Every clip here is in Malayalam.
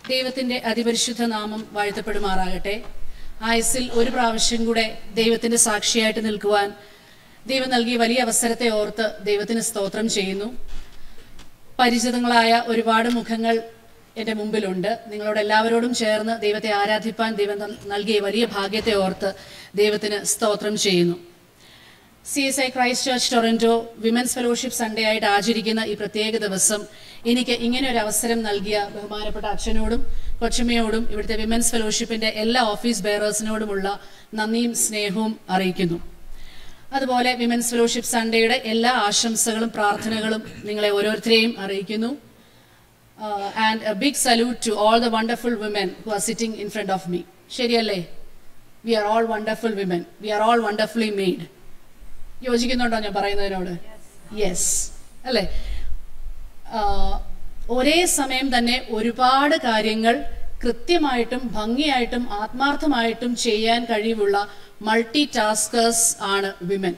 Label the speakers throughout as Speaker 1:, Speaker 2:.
Speaker 1: ദൈവത്തിന്റെ അതിപരിശുദ്ധ നാമം വാഴ്ത്തപ്പെടുമാറാകട്ടെ ആയുസിൽ ഒരു പ്രാവശ്യം കൂടെ ദൈവത്തിന്റെ സാക്ഷിയായിട്ട് നിൽക്കുവാൻ ദൈവം നൽകിയ വലിയ അവസരത്തെ ഓർത്ത് ദൈവത്തിന് സ്തോത്രം ചെയ്യുന്നു പരിചിതങ്ങളായ ഒരുപാട് മുഖങ്ങൾ എൻ്റെ മുമ്പിലുണ്ട് നിങ്ങളോട് എല്ലാവരോടും ചേർന്ന് ദൈവത്തെ ആരാധിപ്പാൻ ദൈവം തൻ- നൽകിയ വലിയ ഭാഗ്യത്തെ ഓർത്ത് ദൈവത്തിന് സ്തോത്രം ചെയ്യുന്നു C S I Christ church Toronto women's fellowship Sunday ആയിട്ട് ആചരിക്കുന്ന ഈ പ്രത്യേക ദിവസം എനിക്ക് ഇങ്ങനെ ഒരു അവസരം നൽകിയ ബഹുമാനപ്പെട്ട അച്ഛനോടും കൊച്ചമ്മയോടും ഇവിടുത്തെ വിമൻസ് ഫെലോഷിപ്പിന്റെ എല്ലാ ഓഫീസ് ബെയറേഴ്സിനോടുമുള്ള നന്ദിയും സ്നേഹവും അറിയിക്കുന്നു അതുപോലെ വിമൻസ് ഫെലോഷിപ്പ് സൺഡേയുടെ എല്ലാ ആശംസകളും പ്രാർത്ഥനകളും നിങ്ങളെ ഓരോരുത്തരെയും അറിയിക്കുന്നു and a big salute to all the wonderful women who are sitting in front of me ശരിയല്ലേ we are all wonderful women we are all wonderfully made യോജിക്കുന്നുണ്ടോ ഞാൻ പറയുന്നതിനോട് യെസ് അല്ലേ ആഹ് ഒരേ സമയം തന്നെ ഒരുപാട് കാര്യങ്ങൾ കൃത്യമായിട്ടും ഭംഗിയായിട്ടും ആത്മാർത്ഥമായിട്ടും ചെയ്യാൻ കഴിവുള്ള മൾട്ടി ടാസ്കേഴ്സ് ആണ് women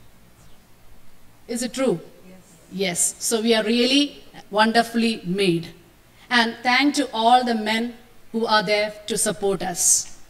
Speaker 1: is it true yes so we are really wonderfully made and thank to all the men who are there to support us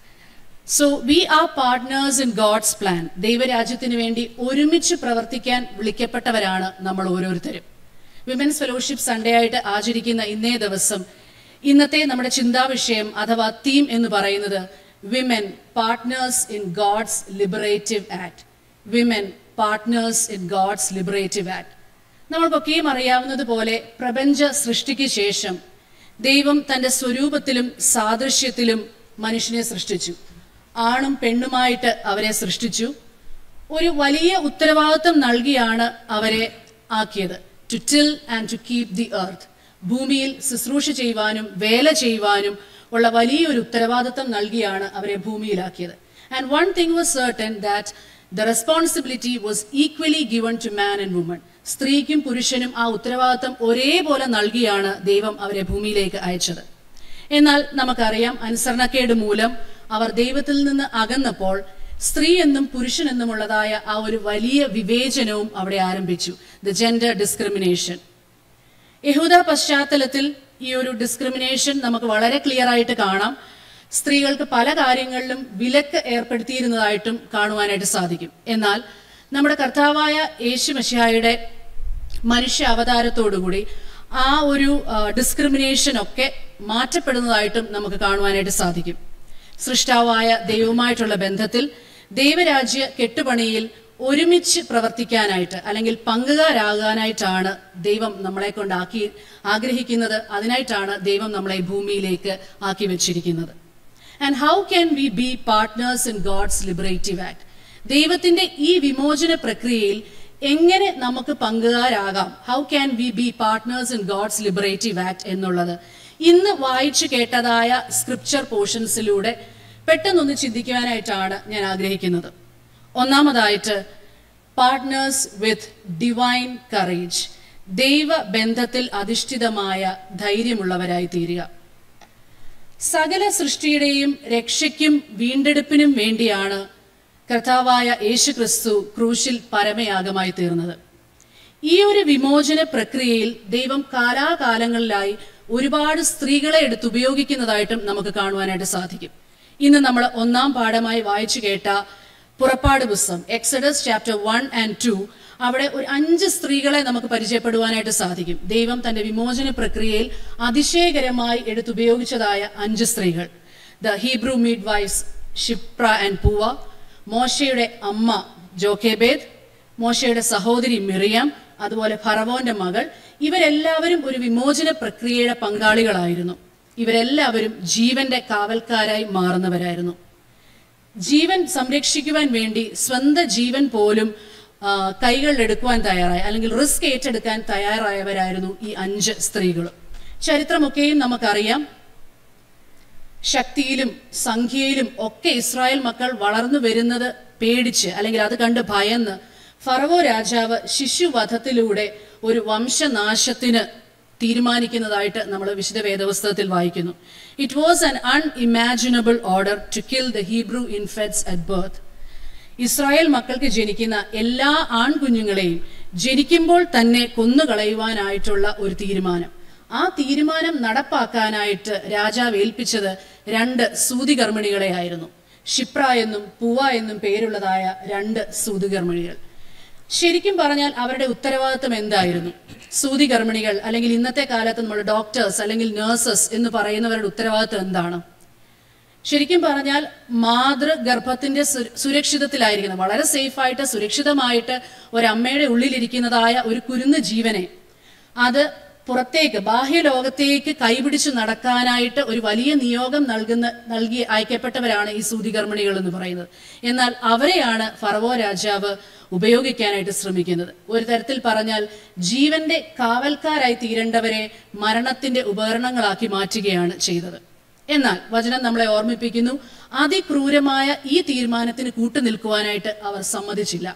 Speaker 1: so we are partners in God's plan ദൈവരാജ്യത്തിന് വേണ്ടി ഒരുമിച്ച് പ്രവർത്തിക്കാൻ വിളിക്കപ്പെട്ടവരാണ് നമ്മൾ ഓരോരുത്തരും വിമൻസ് ഫെലോഷിപ്പ് സൺഡേ ആയിട്ട് ആചരിക്കുന്ന ഇന്നേ ദിവസം ഇന്നത്തെ നമ്മുടെ ചിന്താവിഷയം അഥവാ തീം എന്ന് പറയുന്നത് women partners in God's liberative act women partners in God's liberative act നമ്മൾക്കൊക്കെയും അറിയാവുന്നത് പോലെ പ്രപഞ്ച സൃഷ്ടിക്ക് ശേഷം ദൈവം തന്റെ സ്വരൂപത്തിലും സാദൃശ്യത്തിലും മനുഷ്യനെ സൃഷ്ടിച്ചു ആണും പെണ്ണുമായിട്ട് അവരെ സൃഷ്ടിച്ചു ഒരു വലിയ ഉത്തരവാദിത്വം നൽകിയാണ് അവരെ ആക്കിയത് to till and to keep the earth ഭൂമിയിൽ ശുശ്രൂഷ ചെയ്യുവാനും വേല ചെയ്യുവാനും ഉള്ള വലിയൊരു ഉത്തരവാദിത്വം നൽകിയാണ് അവരെ ഭൂമിയിലാക്കിയത് and one thing was certain that the responsibility was equally given to man and woman സ്ത്രീക്കും പുരുഷനും ആ ഉത്തരവാദിത്വം ഒരേപോലെ നൽകിയാണ് ദൈവം അവരെ ഭൂമിയിലേക്ക് അയച്ചത് എന്നാൽ നമുക്കറിയാം അനുസരണക്കേട് മൂലം അവർ ദൈവത്തിൽ നിന്ന് അകന്നപ്പോൾ സ്ത്രീ എന്നും പുരുഷൻ എന്നുമുള്ളതായ ആ ഒരു വലിയ വിവേചനവും അവിടെ ആരംഭിച്ചു ദ ജെൻഡർ ഡിസ്ക്രിമിനേഷൻ യഹൂദ പശ്ചാത്തലത്തിൽ ഈ ഒരു ഡിസ്ക്രിമിനേഷൻ നമുക്ക് വളരെ ക്ലിയർ ആയിട്ട് കാണാം സ്ത്രീകൾക്ക് പല കാര്യങ്ങളിലും വിലക്ക് ഏർപ്പെടുത്തിയിരുന്നതായിട്ടും കാണുവാനായിട്ട് സാധിക്കും എന്നാൽ നമ്മുടെ കർത്താവായ യേശു മഷിഹായുടെ മനുഷ്യ അവതാരത്തോടുകൂടി ആ ഒരു ഡിസ്ക്രിമിനേഷൻ ഒക്കെ മാറ്റപ്പെടുന്നതായിട്ടും നമുക്ക് കാണുവാനായിട്ട് സാധിക്കും സൃഷ്ടാവായ ദൈവവുമായിട്ടുള്ള ബന്ധത്തിൽ ദൈവരാജ്യ കെട്ടുപണിയിൽ ഒരുമിച്ച് പ്രവർത്തിക്കാനായിട്ട് അല്ലെങ്കിൽ പങ്കുകാരാകാനായിട്ടാണ് ദൈവം നമ്മളെ കൊണ്ടാക്കി ആഗ്രഹിക്കുന്നത് അതിനായിട്ടാണ് ദൈവം നമ്മളെ ഭൂമിയിലേക്ക് ആക്കി വെച്ചിരിക്കുന്നത് and how can we be partners in God's liberative act ദൈവത്തിന്റെ ഈ വിമോചന പ്രക്രിയയിൽ എങ്ങനെ നമുക്ക് പങ്കുകാരാകാം how can we be partners in God's liberative act എന്നുള്ളത് ഇന്ന് വായിച്ചു കേട്ടതായ സ്ക്രിപ്ചർ പോർഷൻസിലൂടെ പെട്ടെന്നൊന്ന് ചിന്തിക്കുവാനായിട്ടാണ് ഞാൻ ആഗ്രഹിക്കുന്നത് ഒന്നാമതായിട്ട് പാർട്ട്നേഴ്സ് വിത്ത് ഡിവൈൻ കറേജ് ദൈവ ബന്ധത്തിൽ അധിഷ്ഠിതമായ ധൈര്യമുള്ളവരായി തീരുക സകല സൃഷ്ടിയുടെയും രക്ഷയ്ക്കും വീണ്ടെടുപ്പിനും വേണ്ടിയാണ് കർത്താവായ യേശു ക്രിസ്തു ക്രൂശിൽ പരമയാഗമായി തീർന്നത് ഈ ഒരു വിമോചന പ്രക്രിയയിൽ ദൈവം കാലാകാലങ്ങളിലായി ഒരുപാട് സ്ത്രീകളെ എടുത്ത് ഉപയോഗിക്കുന്നതായിട്ടും നമുക്ക് കാണുവാനായിട്ട് സാധിക്കും ഇന്ന് നമ്മൾ ഒന്നാം പാഠമായി വായിച്ചു കേട്ട പുറപ്പാട് പുസ്തകം Exodus chapter one and two അവിടെ ഒരു അഞ്ച് സ്ത്രീകളെ നമുക്ക് പരിചയപ്പെടുവാനായിട്ട് സാധിക്കും ദൈവം തന്റെ വിമോചന പ്രക്രിയയിൽ അതിശയകരമായി എടുത്തുപയോഗിച്ചതായ അഞ്ച് സ്ത്രീകൾ the Hebrew midwives Shiphrah and Puah മോശയുടെ അമ്മ ജോക്കേബേദ് മോശയുടെ സഹോദരി മിറിയാം അതുപോലെ ഫറവോന്റെ മകൾ ഇവരെല്ലാവരും ഒരു വിമോചന പ്രക്രിയയുടെ പങ്കാളികളായിരുന്നു ഇവരെല്ലാവരും ജീവന്റെ കാവൽക്കാരായി മാറുന്നവരായിരുന്നു ജീവൻ സംരക്ഷിക്കുവാൻ വേണ്ടി സ്വന്തം ജീവൻ പോലും ആ, കൈകളിലെടുക്കുവാൻ തയ്യാറായി അല്ലെങ്കിൽ റിസ്ക് ഏറ്റെടുക്കാൻ തയ്യാറായവരായിരുന്നു ഈ അഞ്ച് സ്ത്രീകൾ ചരിത്രമൊക്കെയും നമുക്കറിയാം ശക്തിയിലും സംഖ്യയിലും ഒക്കെ ഇസ്രായേൽ മക്കൾ വളർന്നു വരുന്നത് പേടിച്ച് അല്ലെങ്കിൽ അത് കണ്ട് ഭയന്ന് ഫറവോ രാജാവ് ശിശുവധത്തിലൂടെ ഒരു വംശനാശത്തിന് തീരുമാനിക്കുന്നതായിട്ട് നമ്മൾ വിശുദ്ധ വേദപുസ്തകത്തിൽ വായിക്കുന്നു it was an unimaginable order to kill the Hebrew infants at birth Israel മക്കൾക്ക് ജനിക്കുന്ന എല്ലാ ആൺകുഞ്ഞുങ്ങളെയും ജനിക്കുമ്പോൾ തന്നെ കൊന്നുകളയുവാനായിട്ടുള്ള ഒരു തീരുമാനം ആ തീരുമാനം നടപ്പാക്കാനായിട്ട് രാജാവ് ഏൽപ്പിച്ചത് രണ്ട് സൂതികർമ്മിണികളെ ആയിരുന്നു ക്ഷിപ്ര എന്നും പൂവ എന്നും പേരുള്ളതായ രണ്ട് സൂതികർമ്മിണികൾ ശരിക്കും പറഞ്ഞാൽ അവരുടെ ഉത്തരവാദിത്വം എന്തായിരുന്നു സൂതികർമ്മിണികൾ അല്ലെങ്കിൽ ഇന്നത്തെ കാലത്ത് നമ്മൾ ഡോക്ടേഴ്സ് അല്ലെങ്കിൽ നഴ്സസ് എന്ന് പറയുന്നവരുടെ ഉത്തരവാദിത്വം എന്താണ് ശരിക്കും പറഞ്ഞാൽ മാതൃഗർഭത്തിന്റെ സു- സുരക്ഷിതത്തിലായിരിക്കുന്ന വളരെ സേഫായിട്ട് സുരക്ഷിതമായിട്ട് ഒരമ്മയുടെ ഉള്ളിലിരിക്കുന്നതായ ഒരു കുരുന്ന് ജീവനെ അത് പുറത്തേക്ക് ബാഹ്യലോകത്തേക്ക് കൈപിടിച്ചു നടക്കാനായിട്ട് ഒരു വലിയ നിയോഗം നൽകുന്ന നൽകി അയക്കപ്പെട്ടവരാണ് ഈ സൂതികർമ്മിണികൾ എന്ന് പറയുന്നത് എന്നാൽ അവരെയാണ് ഫറവോ രാജാവ് ഉപയോഗിക്കാനായിട്ട് ശ്രമിക്കുന്നത് ഒരു തരത്തിൽ പറഞ്ഞാൽ ജീവന്റെ കാവൽക്കാരായി തീരേണ്ടവരെ മരണത്തിന്റെ ഉപകരണങ്ങളാക്കി മാറ്റുകയാണ് ചെയ്തത് എന്നാൽ വചനം നമ്മളെ ഓർമ്മിപ്പിക്കുന്നു അതിക്രൂരമായ ഈ തീരുമാനത്തിന് കൂട്ടുനിൽക്കുവാനായിട്ട് അവർ സമ്മതിച്ചില്ല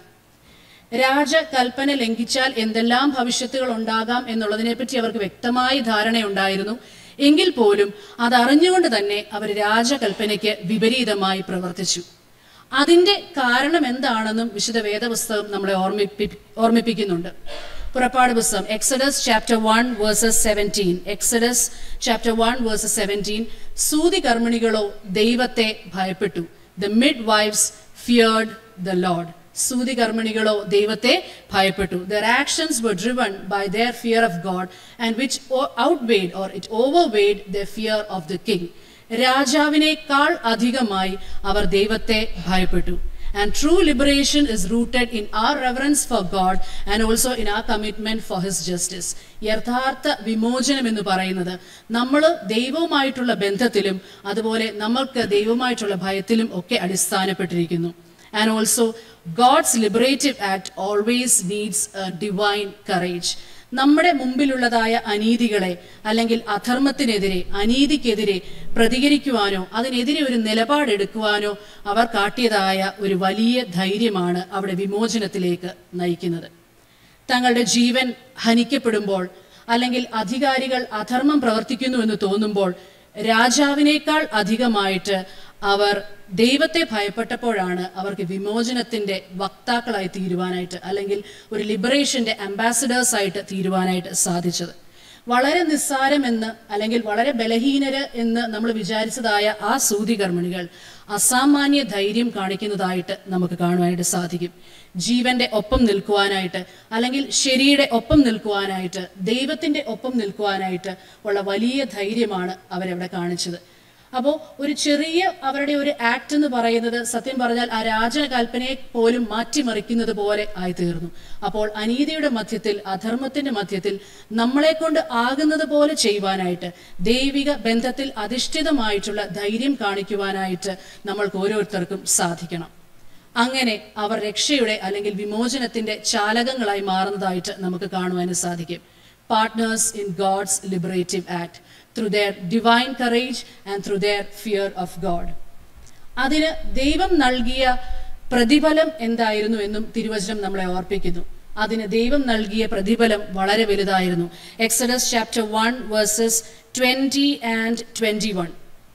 Speaker 1: രാജകൽപ്പന ലംഘിച്ചാൽ എന്തെല്ലാം ഭവിഷ്യത്തുകൾ ഉണ്ടാകാം എന്നുള്ളതിനെപ്പറ്റി അവർക്ക് വ്യക്തമായ ധാരണയുണ്ടായിരുന്നു എങ്കിൽ പോലും അതറിഞ്ഞുകൊണ്ട് തന്നെ അവർ രാജകൽപ്പനയ്ക്ക് വിപരീതമായി പ്രവർത്തിച്ചു അതിന്റെ കാരണം എന്താണെന്നും വിശുദ്ധ വേദപുസ്തകം നമ്മളെ ഓർമ്മിപ്പി ഓർമ്മിപ്പിക്കുന്നുണ്ട് പുറപ്പാട് പുസ്തകം Exodus chapter one verses seventeen Exodus chapter one verses seventeen സൂതി കർമ്മിണികളോ ദൈവത്തെ ഭയപ്പെട്ടു the midwives feared the Lord സൂതി കർമ്മിണികളോ ദൈവത്തെ ഭയപ്പെട്ടു their actions were driven by their fear of God and which o- outweighed or it overweighed their fear of the king. രാജാവിനേക്കാൾ അധികമായി അവർ ദൈവത്തെ ഭയപ്പെട്ടു and true liberation is rooted in our reverence for God and also in our commitment for his justice യഥാർത്ഥ വിമോചനം എന്ന് പറയുന്നത് നമ്മൾ ദൈവവുമായിട്ടുള്ള ബന്ധത്തിലും അതുപോലെ നമ്മൾക്ക് ദൈവവുമായിട്ടുള്ള ഭയത്തിലും ഒക്കെ അടിസ്ഥാനപ്പെട്ടിരിക്കുന്നു and also God's liberative act always needs divine courage നമ്മുടെ മുമ്പിലുള്ളതായ അനീതികളെ അല്ലെങ്കിൽ അധർമ്മത്തിനെതിരെ അനീതിക്കെതിരെ പ്രതികരിക്കുവാനോ അതിനെതിരെ ഒരു നിലപാടെടുക്കുവാനോ അവർ കാട്ടിയതായ ഒരു വലിയ ധൈര്യമാണ് അവിടെ വിമോചനത്തിലേക്ക് നയിക്കുന്നത് തങ്ങളുടെ ജീവൻ ഹനിക്കപ്പെടുമ്പോൾ അല്ലെങ്കിൽ അധികാരികൾ അധർമ്മം പ്രവർത്തിക്കുന്നു എന്ന് തോന്നുമ്പോൾ രാജാവിനേക്കാൾ അധികമായിട്ട് അവർ ദൈവത്തെ ഭയപ്പെട്ടപ്പോഴാണ് അവർക്ക് വിമോചനത്തിന്റെ വക്താക്കളായി തീരുവാനായിട്ട് അല്ലെങ്കിൽ ഒരു ലിബറേഷന്റെ അംബാസഡേഴ്സ് ആയിട്ട് തീരുവാനായിട്ട് സാധിച്ചത് വളരെ നിസ്സാരമെന്ന് അല്ലെങ്കിൽ വളരെ ബലഹീനര് എന്ന് നമ്മൾ വിചാരിച്ചതായ ആ സൂതികർമ്മിണികൾ അസാമാന്യ ധൈര്യം കാണിക്കുന്നതായിട്ട് നമുക്ക് കാണുവാനായിട്ട് സാധിക്കും ജീവന്റെ ഒപ്പം നിൽക്കുവാനായിട്ട് അല്ലെങ്കിൽ ശരിയുടെ ഒപ്പം നിൽക്കുവാനായിട്ട് ദൈവത്തിന്റെ ഒപ്പം നിൽക്കുവാനായിട്ട് ഉള്ള വലിയ ധൈര്യമാണ് അവരവിടെ കാണിച്ചത് അപ്പോൾ ഒരു ചെറിയ അവരുടെ ഒരു ആക്ട് എന്ന് പറയുന്നത് സത്യം പറഞ്ഞാൽ ആ രാജകൽപ്പനയെ പോലും മാറ്റിമറിക്കുന്നത് പോലെ ആയിത്തീർന്നു അപ്പോൾ അനീതിയുടെ മധ്യത്തിൽ അധർമ്മത്തിന്റെ മധ്യത്തിൽ നമ്മളെ കൊണ്ട് ആകുന്നത് പോലെ ചെയ്യുവാനായിട്ട് ദൈവിക ബന്ധത്തിൽ അധിഷ്ഠിതമായിട്ടുള്ള ധൈര്യം കാണിക്കുവാനായിട്ട് നമ്മൾക്ക് ഓരോരുത്തർക്കും സാധിക്കണം അങ്ങനെ അവർ രക്ഷയുടെ അല്ലെങ്കിൽ വിമോചനത്തിന്റെ ചാലകങ്ങളായി മാറുന്നതായിട്ട് നമുക്ക് കാണുവാനും സാധിക്കും partners in God's liberative act through their divine courage and through their fear of God അതിന് ദൈവം നൽകിയ പ്രതിഫലം എന്തായിരുന്നു എന്നും തിരുവചനം നമ്മളെ ഓർപ്പിക്കുന്നു അതിന് ദൈവം നൽകിയ പ്രതിഫലം വളരെ വലുതായിരുന്നു Exodus chapter one verses twenty and twenty one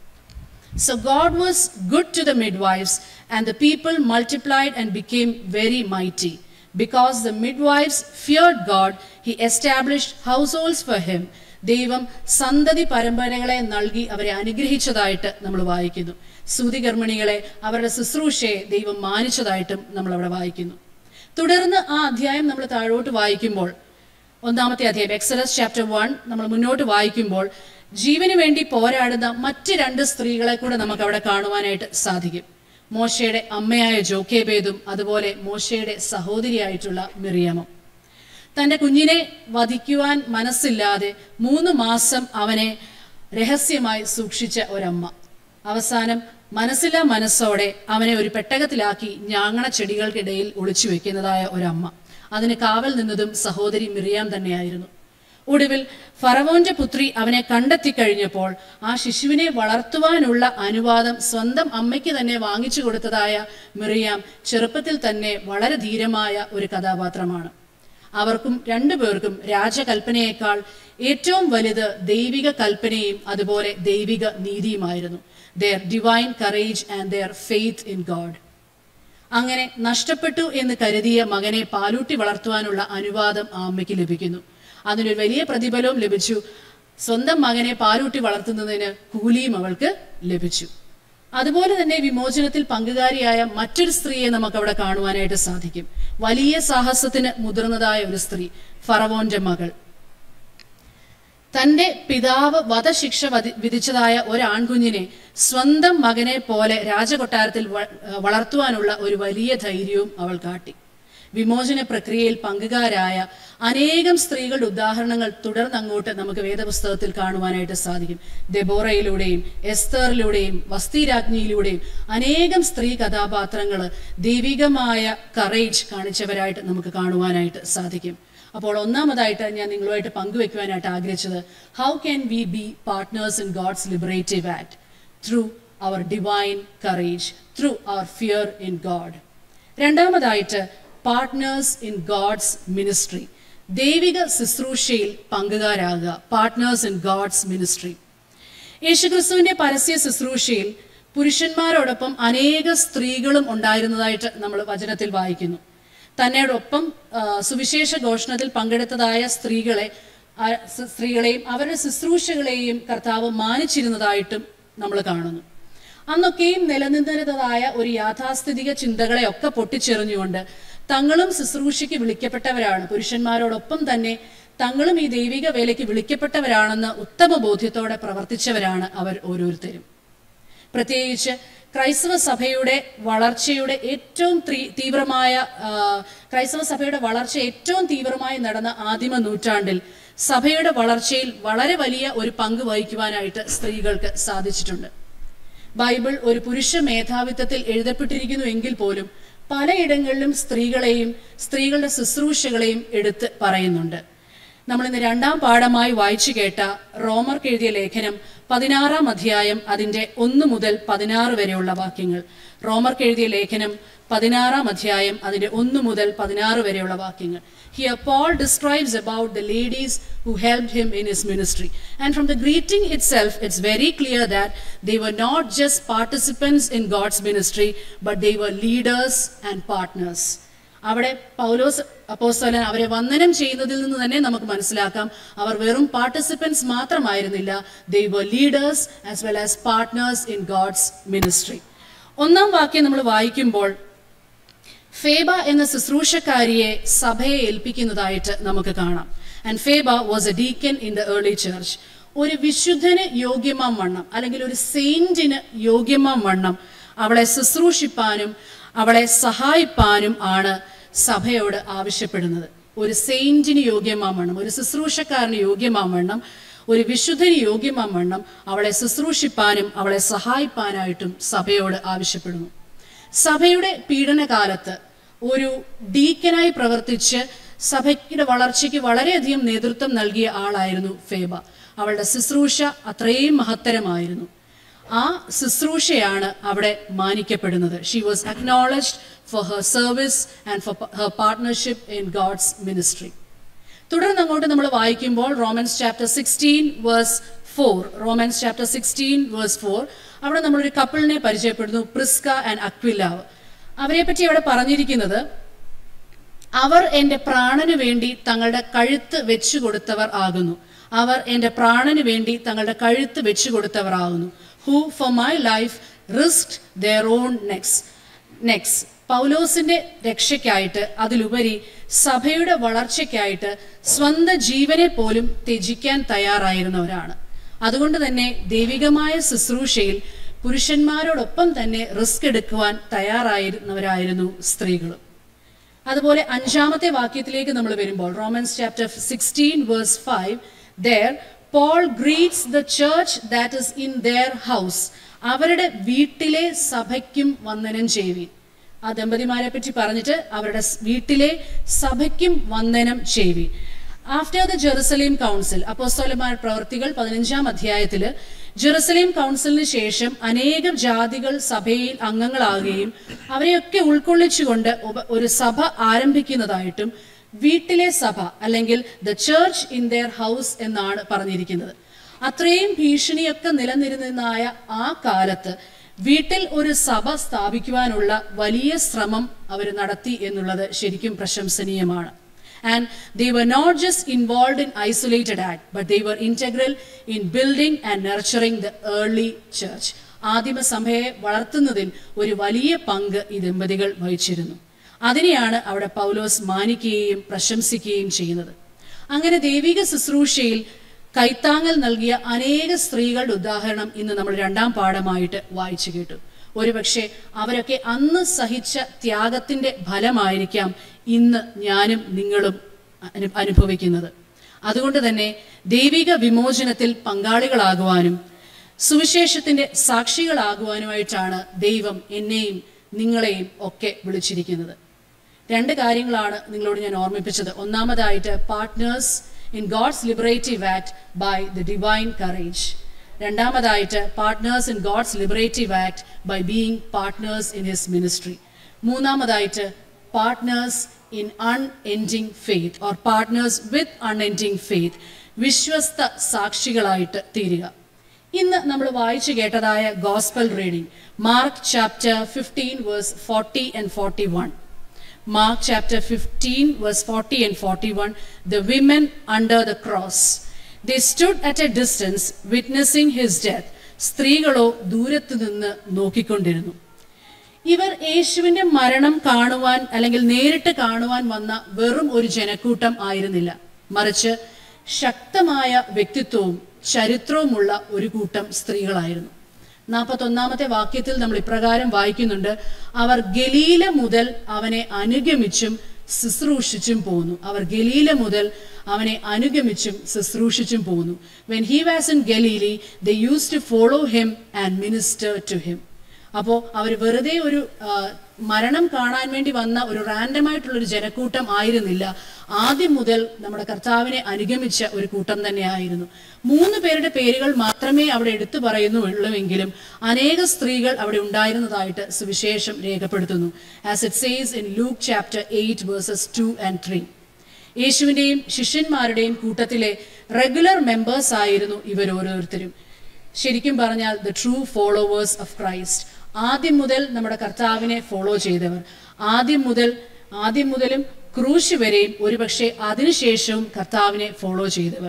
Speaker 1: So God was good to the midwives, and the people multiplied and became very mighty. Because the midwives feared God, he established households for him. ദൈവം സന്തതി പരമ്പരകളെ നൽകി അവരെ അനുഗ്രഹിച്ചതായിട്ട് നമ്മൾ വായിക്കുന്നു സൂതികർമ്മിണികളെ അവരുടെ ശുശ്രൂഷയെ ദൈവം മാനിച്ചതായിട്ടും നമ്മൾ അവിടെ വായിക്കുന്നു തുടർന്ന് ആ അധ്യായം നമ്മൾ താഴോട്ട് വായിക്കുമ്പോൾ ഒന്നാമത്തെ അധ്യായം എക്സലസ് ചാപ്റ്റർ വൺ നമ്മൾ മുന്നോട്ട് വായിക്കുമ്പോൾ ജീവന് വേണ്ടി പോരാടുന്ന മറ്റ് രണ്ട് സ്ത്രീകളെ കൂടെ നമുക്ക് അവിടെ കാണുവാനായിട്ട് സാധിക്കും മോശയുടെ അമ്മയായ ജോക്കേബേദും അതുപോലെ മോശയുടെ സഹോദരിയായിട്ടുള്ള മിറിയമം തന്റെ കുഞ്ഞിനെ വധിക്കുവാൻ മനസ്സില്ലാതെ മൂന്ന് മാസം അവനെ രഹസ്യമായി സൂക്ഷിച്ച ഒരമ്മ അവസാനം മനസ്സില്ലാ മനസ്സോടെ അവനെ ഒരു പെട്ടകത്തിലാക്കി ഞാങ്ങണ ചെടികൾക്കിടയിൽ ഒളിച്ചു വെക്കുന്നതായ ഒരമ്മ അതിന് കാവൽ നിന്നതും സഹോദരി മിറിയാം തന്നെയായിരുന്നു ഒടുവിൽ ഫറവോന്റെ പുത്രി അവനെ കണ്ടെത്തി കഴിഞ്ഞപ്പോൾ ആ ശിശുവിനെ വളർത്തുവാനുള്ള അനുവാദം സ്വന്തം അമ്മയ്ക്ക് തന്നെ വാങ്ങിച്ചു കൊടുത്തതായ മിറിയാം ചെറുപ്പത്തിൽ തന്നെ വളരെ ധീരമായ ഒരു കഥാപാത്രമാണ് അവർക്കും രണ്ടുപേർക്കും രാജകൽപ്പനയേക്കാൾ ഏറ്റവും വലുത് ദൈവിക കൽപ്പനയും അതുപോലെ ദൈവിക നീതിയുമായിരുന്നു their divine courage and their faith in God അങ്ങനെ നഷ്ടപ്പെട്ടു എന്ന് കരുതിയ മകനെ പാലൂട്ടി വളർത്തുവാനുള്ള അനുവാദം ആ അമ്മയ്ക്ക് ലഭിക്കുന്നു അതിനൊരു വലിയ പ്രതിഫലവും ലഭിച്ചു സ്വന്തം മകനെ പാലൂട്ടി വളർത്തുന്നതിന് കൂലിയും അവൾക്ക് ലഭിച്ചു അതുപോലെ തന്നെ വിമോചനത്തിൽ പങ്കുകാരിയായ മറ്റൊരു സ്ത്രീയെ നമുക്ക് അവിടെ കാണുവാനായിട്ട് സാധിക്കും വലിയ സാഹസത്തിന് മുതിർന്നതായ ഒരു സ്ത്രീ ഫറവോന്റെ മകൾ തന്റെ പിതാവ് വധശിക്ഷ വധി- വിധിച്ചതായ ഒരു ആൺകുഞ്ഞിനെ സ്വന്തം മകനെ പോലെ രാജകൊട്ടാരത്തിൽ വ- വളർത്തുവാനുള്ള ഒരു വലിയ ധൈര്യവും അവൾ കാട്ടി വിമോചന പ്രക്രിയയിൽ പങ്കുകാരായ അനേകം സ്ത്രീകളുടെ ഉദാഹരണങ്ങൾ തുടർന്നങ്ങോട്ട് നമുക്ക് വേദപുസ്തകത്തിൽ കാണുവാനായിട്ട് സാധിക്കും ദെബോറയിലൂടെയും എസ്തറിലൂടെയും വസ്തിരാജ്ഞിയിലൂടെയും അനേകം സ്ത്രീ കഥാപാത്രങ്ങൾ ദൈവികമായ കറേജ് കാണിച്ചവരായിട്ട് നമുക്ക് കാണുവാനായിട്ട് സാധിക്കും അപ്പോൾ ഒന്നാമതായിട്ട് ഞാൻ നിങ്ങളുമായിട്ട് പങ്കുവെക്കുവാനായിട്ട് ആഗ്രഹിച്ചത് how can we be partners in God's liberative act through our divine courage through our fear in God രണ്ടാമതായിട്ട് പാർട്ട്നേഴ്സ് ഇൻ ഗോഡ്സ് മിനിസ്ട്രി ദൈവിക ശുശ്രൂഷയിൽ പങ്കുകാരാകുക പാർട്ട്നേഴ്സ് ഇൻ ഗോഡ്സ് മിനിസ്ട്രി യേശുക്രിസ്തുവിന്റെ പരസ്യ ശുശ്രൂഷയിൽ പുരുഷന്മാരോടൊപ്പം അനേക സ്ത്രീകളും ഉണ്ടായിരുന്നതായിട്ട് നമ്മൾ വചനത്തിൽ വായിക്കുന്നു തന്നോടൊപ്പം ആ, സുവിശേഷ ഘോഷണത്തിൽ പങ്കെടുത്തതായ സ്ത്രീകളെ ആ, സ് സ്ത്രീകളെയും അവരുടെ ശുശ്രൂഷകളെയും കർത്താവ് മാനിച്ചിരുന്നതായിട്ടും നമ്മൾ കാണുന്നു അന്നൊക്കെയും നിലനിന്നിരുന്നതായ ഒരു യാഥാസ്ഥിതിക ചിന്തകളെ ഒക്കെ പൊട്ടിച്ചെറിഞ്ഞുകൊണ്ട് തങ്ങളും ശുശ്രൂഷയ്ക്ക് വിളിക്കപ്പെട്ടവരാണ് പുരുഷന്മാരോടൊപ്പം തന്നെ തങ്ങളും ഈ ദൈവിക വേലയ്ക്ക് വിളിക്കപ്പെട്ടവരാണെന്ന് ഉത്തമ ബോധ്യത്തോടെ പ്രവർത്തിച്ചവരാണ് അവർ ഓരോരുത്തരും പ്രത്യേകിച്ച് ക്രൈസ്തവ സഭയുടെ വളർച്ചയുടെ ഏറ്റവും ത്രീ- തീവ്രമായ ആ, ക്രൈസ്തവ സഭയുടെ വളർച്ച ഏറ്റവും തീവ്രമായി നടന്ന ആദിമ നൂറ്റാണ്ടിൽ സഭയുടെ വളർച്ചയിൽ വളരെ വലിയ ഒരു പങ്ക് വഹിക്കുവാനായിട്ട് സ്ത്രീകൾക്ക് സാധിച്ചിട്ടുണ്ട് ബൈബിൾ ഒരു പുരുഷ മേധാവിത്വത്തിൽ എഴുതപ്പെട്ടിരിക്കുന്നു എങ്കിൽ പോലും പലയിടങ്ങളിലും സ്ത്രീകളെയും സ്ത്രീകളുടെ ശുശ്രൂഷകളെയും എടുത്ത് പറയുന്നുണ്ട് നമ്മൾ ഇന്ന് രണ്ടാം പാഠമായി വായിച്ചു കേട്ട റോമർക്ക് എഴുതിയ ലേഖനം പതിനാറാം അധ്യായം അതിന്റെ ഒന്ന് മുതൽ പതിനാറ് വരെയുള്ള വാക്യങ്ങൾ റോമർക്ക് എഴുതിയ ലേഖനം പതിനാറാം അധ്യായം അതിന്റെ ഒന്ന് മുതൽ പതിനാറ് വരെയുള്ള വാക്യങ്ങൾ Here Paul describes about the ladies who helped him in his ministry. And from the greeting itself, it's very clear that they were not just participants in God's ministry, but they were leaders and partners. അവിടെ പൗലോസ് അപ്പോസ്തലൻ അവരെ വന്ദനം ചെയ്യുന്നതിൽ നിന്ന് തന്നെ നമുക്ക് മനസ്സിലാക്കാം അവർ വെറും പാർട്ടിസിപ്പൻസ് മാത്രമായിരുന്നില്ല they were leaders as well as partners in God's ministry ഒന്നാം വാക്യം നമ്മൾ വായിക്കുമ്പോൾ ഫേബ എന്ന ശുശ്രൂഷക്കാരിയെ സഭയെ ഏൽപ്പിക്കുന്നതായിട്ട് നമുക്ക് കാണാം and Phoebe was a deacon in the early church ഒരു വിശുദ്ധന് യോഗ്യമാം വണ്ണം അല്ലെങ്കിൽ ഒരു സെയിന്റിന് യോഗ്യമാം വണ്ണം അവളെ ശുശ്രൂഷിപ്പാനും അവളെ സഹായിപ്പാനും ആണ് സഭയോട് ആവശ്യപ്പെടുന്നത് ഒരു സെയിന്റിന് യോഗ്യമാം വണ്ണം ഒരു ശുശ്രൂഷക്കാരന് യോഗ്യമാം വണ്ണം ഒരു വിശുദ്ധന് യോഗ്യമാം വണ്ണം അവളെ ശുശ്രൂഷിപ്പാനും അവളെ സഹായിപ്പാനായിട്ടും സഭയോട് ആവശ്യപ്പെടുന്നു സഭയുടെ പീഡനകാലത്ത് ഒരു ഡീക്കനായി പ്രവർത്തിച്ച് സഭയ്യുടെ വളർച്ചയ്ക്ക് വളരെയധികം നേതൃത്വം നൽകിയ ആളായിരുന്നു ഫേബ അവളുടെ ശുശ്രൂഷ അത്രയും മഹത്തരമായിരുന്നു ആ ശുശ്രൂഷയാണ് അവിടെ മാനിക്കപ്പെടുന്നത് she was acknowledged for her service and for her partnership in God's ministry തുടർന്ന് അങ്ങോട്ട് നമ്മൾ വായിക്കുമ്പോൾ Romans chapter sixteen verse four Romans chapter sixteen verse four അവിടെ നമ്മളൊരു കപ്പിളിനെ പരിചയപ്പെടുന്നു പ്രിസ്ക ആൻഡ് അക്വിലാവ് അവരെ പറ്റി അവിടെ പറഞ്ഞിരിക്കുന്നത് അവർ എൻ്റെ പ്രാണന് വേണ്ടി തങ്ങളുടെ കഴുത്ത് വെച്ചു കൊടുത്തവർ ആകുന്നു അവർ എൻ്റെ പ്രാണന് വേണ്ടി തങ്ങളുടെ കഴുത്ത് വെച്ചു കൊടുത്തവർ ആകുന്നു who for my life risk their own necks necks പൗലോസിന്റെ രക്ഷയ്ക്കായിട്ട് അതിലുപരി സഭയുടെ വളർച്ചയ്ക്കായിട്ട് സ്വന്തം ജീവനെ പോലും ത്യജിക്കാൻ തയ്യാറായിരുന്നവരാണ് അതുകൊണ്ട് തന്നെ ദൈവികമായ ശുശ്രൂഷയിൽ പുരുഷന്മാരോടൊപ്പം തന്നെ റിസ്ക് എടുക്കുവാൻ തയ്യാറായിരുന്നവരായിരുന്നു സ്ത്രീകളും അതുപോലെ അഞ്ചാമത്തെ വാക്യത്തിലേക്ക് നമ്മൾ വരുമ്പോൾ Romans chapter sixteen verse five there Paul greets the church that is in their house അവരുടെ വീട്ടിലെ സഭയ്ക്കും വന്ദനം ചെയ്യുവീൻ ആ ദമ്പതിമാരെ പറ്റി പറഞ്ഞിട്ട് അവരുടെ സ് വീട്ടിലെ സഭയ്ക്കും വന്ദനം ചെയ്യുവീൻ ആഫ്റ്റർ ദ ജെറുസലേം കൗൺസിൽ അപ്പോസ്തോലന്മാർ പ്രവർത്തികൾ പതിനഞ്ചാം അധ്യായത്തിൽ ജെറുസലേം കൗൺസിലിന് ശേഷം അനേകം ജാതികൾ സഭയിൽ അംഗങ്ങളാകുകയും അവരെയൊക്കെ ഉൾക്കൊള്ളിച്ചുകൊണ്ട് ഉപ- ഒരു സഭ ആരംഭിക്കുന്നതായിട്ടും വീട്ടിലെ സഭ അല്ലെങ്കിൽ the church in their house എന്നാണ് പറഞ്ഞിരിക്കുന്നത് അത്രയും ഭീഷണിയൊക്കെ നിലനിരുന്നതായ ആ കാലത്ത് വീട്ടിൽ ഒരു സഭ സ്ഥാപിക്കുവാനുള്ള വലിയ ശ്രമം അവർ നടത്തി എന്നുള്ളത് ശരിക്കും പ്രശംസനീയമാണ് And they were not just involved in isolated act, but they were integral in building and nurturing the early church. ആദിമസഭയെ വളർത്തുന്നതിൽ ഒരു വലിയ പങ്ക് ഈ ദമ്പതികൾ വഹിച്ചിരുന്നു അതിനെയാണ് അവിടെ പൗലോസ് മാനിക്കുകയും പ്രശംസിക്കുകയും ചെയ്യുന്നത് അങ്ങനെ ദൈവിക ശുശ്രൂഷയിൽ കൈത്താങ്ങൽ നൽകിയ അനേക സ്ത്രീകളുടെ ഉദാഹരണം ഇന്ന് നമ്മൾ രണ്ടാം പാഠമായിട്ട് വായിച്ചു കേട്ടു ഒരുപക്ഷെ അവരൊക്കെ അന്ന് സഹിച്ച ത്യാഗത്തിന്റെ ഫലമായിരിക്കാം ഇന്ന് ഞാനും നിങ്ങളും അനു അനുഭവിക്കുന്നത് അതുകൊണ്ട് തന്നെ ദൈവിക വിമോചനത്തിൽ പങ്കാളികളാകുവാനും സുവിശേഷത്തിന്റെ സാക്ഷികളാകുവാനുമായിട്ടാണ് ദൈവം എന്നെയും നിങ്ങളെയും ഒക്കെ വിളിച്ചിരിക്കുന്നത് രണ്ട് കാര്യങ്ങളാണ് നിങ്ങളോട് ഞാൻ ഓർമ്മിപ്പിച്ചത് ഒന്നാമതായിട്ട് partners in God's liberative act by the divine courage രണ്ടാമതായിട്ട് partners in God's liberative act by being partners in his ministry മൂന്നാമതായിട്ട് partners in unending faith or partners with unending faith വിശ്വസ്ത സാക്ഷികളായിട്ട് തീരുക ഇന്ന് നമ്മൾ വായിച്ചു കേട്ടതായ gospel reading Mark chapter fifteen verse forty and forty one Mark chapter 15, verse 40 and 41, the women under the cross. They stood at a distance, witnessing his death. സ്ത്രീകളോ ദൂരത്ത് നിന്ന് നോക്കിക്കൊണ്ടിരുന്നു ഇവർ യേശുവിന്റെ മരണം കാണുവാൻ അല്ലെങ്കിൽ നേരിട്ട് കാണുവാൻ വന്ന വെറും ഒരു ജനക്കൂട്ടം ആയിരുന്നില്ല മറിച്ച് ശക്തമായ വ്യക്തിത്വവും ചരിത്രവുമുള്ള ഒരു കൂട്ടം സ്ത്രീകളായിരുന്നു നാൽപ്പത്തൊന്നാമത്തെ വാക്യത്തിൽ നമ്മൾ ഇപ്രകാരം വായിക്കുന്നുണ്ട് അവർ ഗലീല മുതൽ അവനെ അനുഗമിച്ചും ശുശ്രൂഷിച്ചും പോന്നു അവർ ഗലീല മുതൽ അവനെ അനുഗമിച്ചും ശുശ്രൂഷിച്ചും പോന്നു when he was in Galilee they used to follow him and minister to him അപ്പോൾ അവർ വെറുതെ ഒരു ആ, മരണം കാണാൻ വേണ്ടി വന്ന ഒരു റാൻഡമായിട്ടുള്ള ഒരു ജനക്കൂട്ടം ആയിരുന്നില്ല ആദ്യം മുതൽ നമ്മുടെ കർത്താവിനെ അനുഗമിച്ച ഒരു കൂട്ടം തന്നെയായിരുന്നു മൂന്ന് പേരുടെ പേരുകൾ മാത്രമേ അവിടെ എടുത്തു പറയുന്നുള്ളൂവെങ്കിലും അനേക സ്ത്രീകൾ അവിടെ ഉണ്ടായിരുന്നതായിട്ട് സുവിശേഷം രേഖപ്പെടുത്തുന്നു as it says in Luke chapter eight verses two and three യേശുവിൻ്റെയും ശിഷ്യന്മാരുടെയും കൂട്ടത്തിലെ റെഗുലർ മെമ്പേഴ്സ് ആയിരുന്നു ഇവർ ഓരോരുത്തരും ശരിക്കും പറഞ്ഞാൽ the true followers of Christ ആദ്യം മുതൽ നമ്മുടെ കർത്താവിനെ ഫോളോ ചെയ്തവർ ആദ്യം മുതൽ ആദ്യം മുതലും ക്രൂശ് വരെയും ഒരുപക്ഷെ അതിനുശേഷവും കർത്താവിനെ ഫോളോ ചെയ്തവർ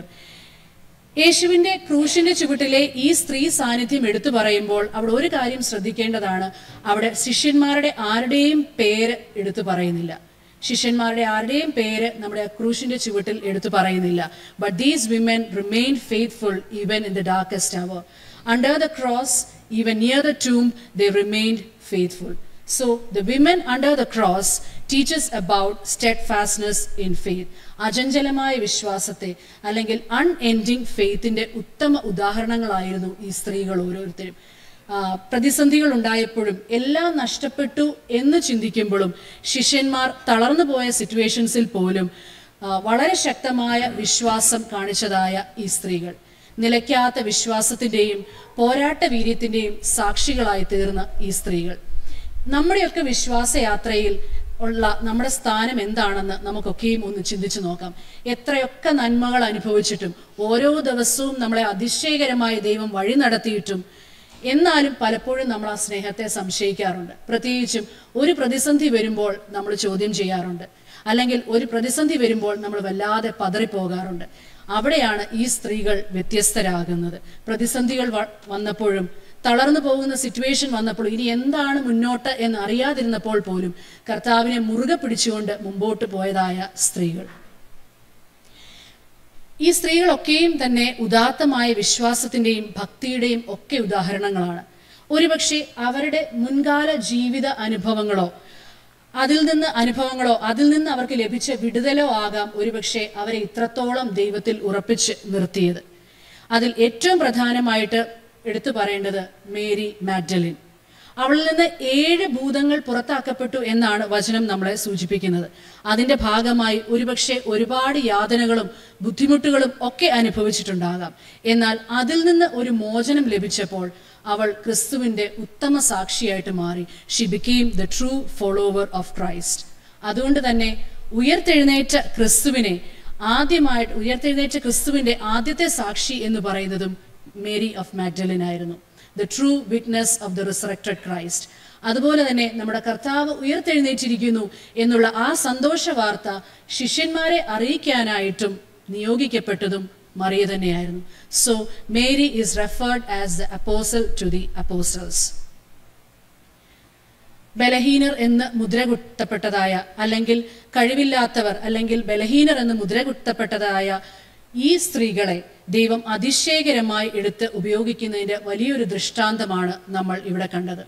Speaker 1: യേശുവിന്റെ ക്രൂശിന്റെ ചുവട്ടിലെ ഈ സ്ത്രീ സാന്നിധ്യം എടുത്തു പറയുമ്പോൾ അവിടെ ഒരു കാര്യം ശ്രദ്ധിക്കേണ്ടതാണ് അവിടെ ശിഷ്യന്മാരുടെ ആരുടെയും പേര് എടുത്തു പറയുന്നില്ല ശിഷ്യന്മാരുടെ ആരുടെയും പേര് നമ്മുടെ ക്രൂശിന്റെ ചുവട്ടിൽ എടുത്തു പറയുന്നില്ല but these women remain faithful even in the darkest hour under the cross even near the tomb they remain faithful So the women under the cross teaches about steadfastness in faith. അചഞ്ചലമായ വിശ്വാസത്തെ അല്ലെങ്കിൽ അൺഎൻഡിങ് ഫെയ്ത്തിന്റെ ഉത്തമ ഉദാഹരണങ്ങളായിരുന്നു ഈ സ്ത്രീകൾ ഓരോരുത്തരും ആ, പ്രതിസന്ധികൾ ഉണ്ടായപ്പോഴും എല്ലാം നഷ്ടപ്പെട്ടു എന്ന് ചിന്തിക്കുമ്പോഴും ശിഷ്യന്മാർ തളർന്നു പോയ സിറ്റുവേഷൻസിൽ പോലും ആ, വളരെ ശക്തമായ വിശ്വാസം കാണിച്ചതായ ഈ സ്ത്രീകൾ നിലയ്ക്കാത്ത വിശ്വാസത്തിന്റെയും പോരാട്ട വീര്യത്തിന്റെയും സാക്ഷികളായി തീർന്ന ഈ സ്ത്രീകൾ നമ്മുടെയൊക്കെ വിശ്വാസയാത്രയിൽ ഉള്ള നമ്മുടെ സ്ഥാനം എന്താണെന്ന് നമുക്കൊക്കെയും ഒന്ന് ചിന്തിച്ചു നോക്കാം എത്രയൊക്കെ നന്മകൾ അനുഭവിച്ചിട്ടും ഓരോ ദിവസവും നമ്മളെ അതിശയകരമായി ദൈവം വഴി നടത്തിയിട്ടും എന്നാലും പലപ്പോഴും നമ്മൾ ആ സ്നേഹത്തെ സംശയിക്കാറുണ്ട് പ്രത്യേകിച്ചും ഒരു പ്രതിസന്ധി വരുമ്പോൾ നമ്മൾ ചോദ്യം ചെയ്യാറുണ്ട് അല്ലെങ്കിൽ ഒരു പ്രതിസന്ധി വരുമ്പോൾ നമ്മൾ വല്ലാതെ പതറിപ്പോകാറുണ്ട് അവിടെയാണ് ഈ സ്ത്രീകൾ വ്യത്യസ്തരാകുന്നത് പ്രതിസന്ധികൾ വ- വന്നപ്പോഴും തളർന്നു പോകുന്ന സിറ്റുവേഷൻ വന്നപ്പോൾ ഇനി എന്താണ് മുന്നോട്ട് എന്ന് അറിയാതിരുന്നപ്പോൾ പോലും കർത്താവിനെ മുറുകെ പിടിച്ചുകൊണ്ട് മുമ്പോട്ട് പോയതായ സ്ത്രീകൾ ഈ സ്ത്രീകളൊക്കെയും തന്നെ ഉദാത്തമായ വിശ്വാസത്തിന്റെയും ഭക്തിയുടെയും ഒക്കെ ഉദാഹരണങ്ങളാണ് ഒരുപക്ഷെ അവരുടെ മുൻകാല ജീവിത അനുഭവങ്ങളോ അതിൽ നിന്ന് അനുഭവങ്ങളോ അതിൽ നിന്ന് അവർക്ക് ലഭിച്ച വിടുതലോ ആകാം ഒരുപക്ഷെ അവരെ ഇത്രത്തോളം ദൈവത്തിൽ ഉറപ്പിച്ച് നിർത്തിയത് അതിൽ ഏറ്റവും പ്രധാനമായിട്ട് എടുത്തു പറയേണ്ടത് മേരി മാഗ്ഡലിൻ അവളിൽ നിന്ന് ഏഴ് ഭൂതങ്ങൾ പുറത്താക്കപ്പെട്ടു എന്നാണ് വചനം നമ്മളെ സൂചിപ്പിക്കുന്നത് അതിന്റെ ഭാഗമായി ഒരുപക്ഷെ ഒരുപാട് യാതനകളും ബുദ്ധിമുട്ടുകളും ഒക്കെ അനുഭവിച്ചിട്ടുണ്ടാകാം എന്നാൽ അതിൽ നിന്ന് ഒരു മോചനം ലഭിച്ചപ്പോൾ അവൾ ക്രിസ്തുവിന്റെ ഉത്തമ സാക്ഷിയായിട്ട് മാറി she became the true follower of Christ അതുകൊണ്ട് തന്നെ ഉയർത്തെഴുന്നേറ്റ ക്രിസ്തുവിനെ ആദ്യമായിട്ട് ഉയർത്തെഴുന്നേറ്റ ക്രിസ്തുവിന്റെ ആദ്യത്തെ സാക്ഷി എന്ന് പറയുന്നതും മേരി ഓഫ് മാഗ്ഡലിൻ ആയിരുന്നു the true witness of the resurrected Christ അതുപോലെ തന്നെ നമ്മുടെ കർത്താവ് ഉയർത്തെഴുന്നേറ്റിരിക്കുന്നു എന്നുള്ള ആ സന്തോഷ വാർത്ത ശിഷ്യന്മാരെ അറിയിക്കാനായിട്ടും നിയോഗിക്കപ്പെട്ടതും മറിയ തന്നെയായിരുന്നു so Mary is referred as the apostle to the apostles ബലഹീനർ എന്ന് മുദ്ര കുത്തപ്പെട്ടതായ അല്ലെങ്കിൽ കഴിവില്ലാത്തവർ അല്ലെങ്കിൽ ബലഹീനർ എന്ന് മുദ്ര കുത്തപ്പെട്ടതായ ഈ സ്ത്രീകളെ ദൈവം അതിശയകരമായി എടുത്ത് ഉപയോഗിക്കുന്നതിന്റെ വലിയൊരു ദൃഷ്ടാന്തമാണ് നമ്മൾ ഇവിടെ കണ്ടത്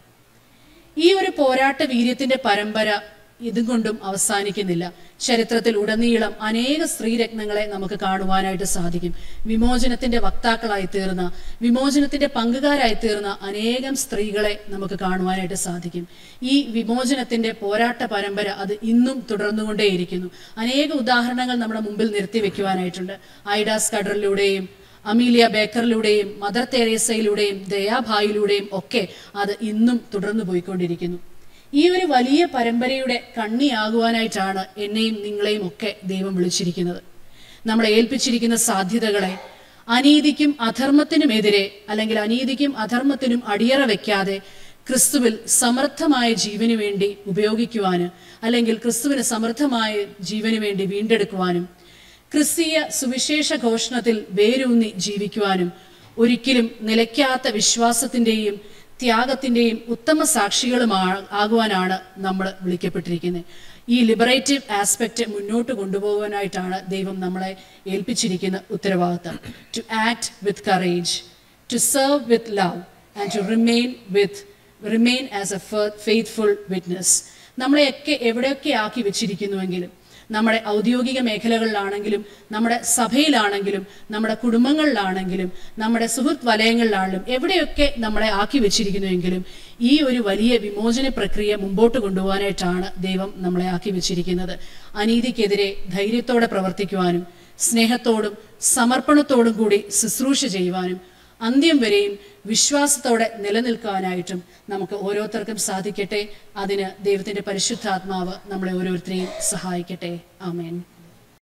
Speaker 1: ഈ ഒരു പോരാട്ട വീര്യത്തിന്റെ പരമ്പര ഇതും കൊണ്ടും അവസാനിക്കുന്നില്ല ചരിത്രത്തിൽ ഉടനീളം അനേക സ്ത്രീരത്നങ്ങളെ നമുക്ക് കാണുവാനായിട്ട് സാധിക്കും വിമോചനത്തിന്റെ വക്താക്കളായി തീർന്ന വിമോചനത്തിന്റെ പങ്കുകാരായി തീർന്ന അനേകം സ്ത്രീകളെ നമുക്ക് കാണുവാനായിട്ട് സാധിക്കും ഈ വിമോചനത്തിന്റെ പോരാട്ട പരമ്പര അത് ഇന്നും തുടർന്നുകൊണ്ടേയിരിക്കുന്നു അനേക ഉദാഹരണങ്ങൾ നമ്മുടെ മുമ്പിൽ നിർത്തി വെക്കുവാനായിട്ടുണ്ട് ഐഡാസ് കഡറിലൂടെയും അമീലിയ ബേക്കറിലൂടെയും മദർ തെരേസയിലൂടെയും ദയാഭായിലൂടെയും ഒക്കെ അത് ഇന്നും തുടർന്നു പോയിക്കൊണ്ടിരിക്കുന്നു ഈ ഒരു വലിയ പരമ്പരയുടെ കണ്ണിയാകുവാനായിട്ടാണ് എന്നെയും നിങ്ങളെയും ഒക്കെ ദൈവം വിളിച്ചിരിക്കുന്നത് നമ്മളെ ഏൽപ്പിച്ചിരിക്കുന്ന സാധ്യതകളെ അനീതിക്കും അധർമ്മത്തിനുമെതിരെ അല്ലെങ്കിൽ അനീതിക്കും അധർമ്മത്തിനും അടിയറ വെക്കാതെ ക്രിസ്തുവിൽ സമർത്ഥമായ ജീവന് വേണ്ടി ഉപയോഗിക്കുവാനും അല്ലെങ്കിൽ ക്രിസ്തുവിന് സമർത്ഥമായ ജീവന് വേണ്ടി വീണ്ടെടുക്കുവാനും ക്രിസ്തീയ സുവിശേഷ ഘോഷണത്തിൽ വേരൂന്നി ജീവിക്കുവാനും ഒരിക്കലും നിലയ്ക്കാത്ത വിശ്വാസത്തിന്റെയും ത്യാഗത്തിന്റെയും ഉത്തമ സാക്ഷികളുമാ ആകുവാനാണ് നമ്മൾ വിളിക്കപ്പെട്ടിരിക്കുന്നത് ഈ ലിബറേറ്റീവ് ആസ്പെക്റ്റ് മുന്നോട്ട് കൊണ്ടുപോകാനായിട്ടാണ് ദൈവം നമ്മളെ ഏൽപ്പിച്ചിരിക്കുന്ന ഉത്തരവാദിത്തം to act with courage to serve with love and to remain with remain as a faithful witness നമ്മളെയൊക്കെ എവിടെയൊക്കെ ആക്കി വെച്ചിരിക്കുന്നുവെങ്കിലും നമ്മുടെ ഔദ്യോഗിക മേഖലകളിലാണെങ്കിലും നമ്മുടെ സഭയിലാണെങ്കിലും നമ്മുടെ കുടുംബങ്ങളിലാണെങ്കിലും നമ്മുടെ സുഹൃത്ത് വലയങ്ങളിലാണെങ്കിലും എവിടെയൊക്കെ നമ്മളെ ആക്കി വെച്ചിരിക്കുന്നുവെങ്കിലും ഈ ഒരു വലിയ വിമോചന പ്രക്രിയ മുമ്പോട്ട് കൊണ്ടുപോകാനായിട്ടാണ് ദൈവം നമ്മളെ ആക്കി വെച്ചിരിക്കുന്നത് അനീതിക്കെതിരെ ധൈര്യത്തോടെ പ്രവർത്തിക്കുവാനും സ്നേഹത്തോടും സമർപ്പണത്തോടും കൂടി ശുശ്രൂഷ ചെയ്യുവാനും അന്ത്യം വരെയും വിശ്വാസത്തോടെ നിലനിൽക്കാനായിട്ടും നമുക്ക് ഓരോരുത്തർക്കും സാധിക്കട്ടെ അതിന് ദൈവത്തിന്റെ പരിശുദ്ധാത്മാവ് നമ്മളെ ഓരോരുത്തരെയും സഹായിക്കട്ടെ ആമേൻ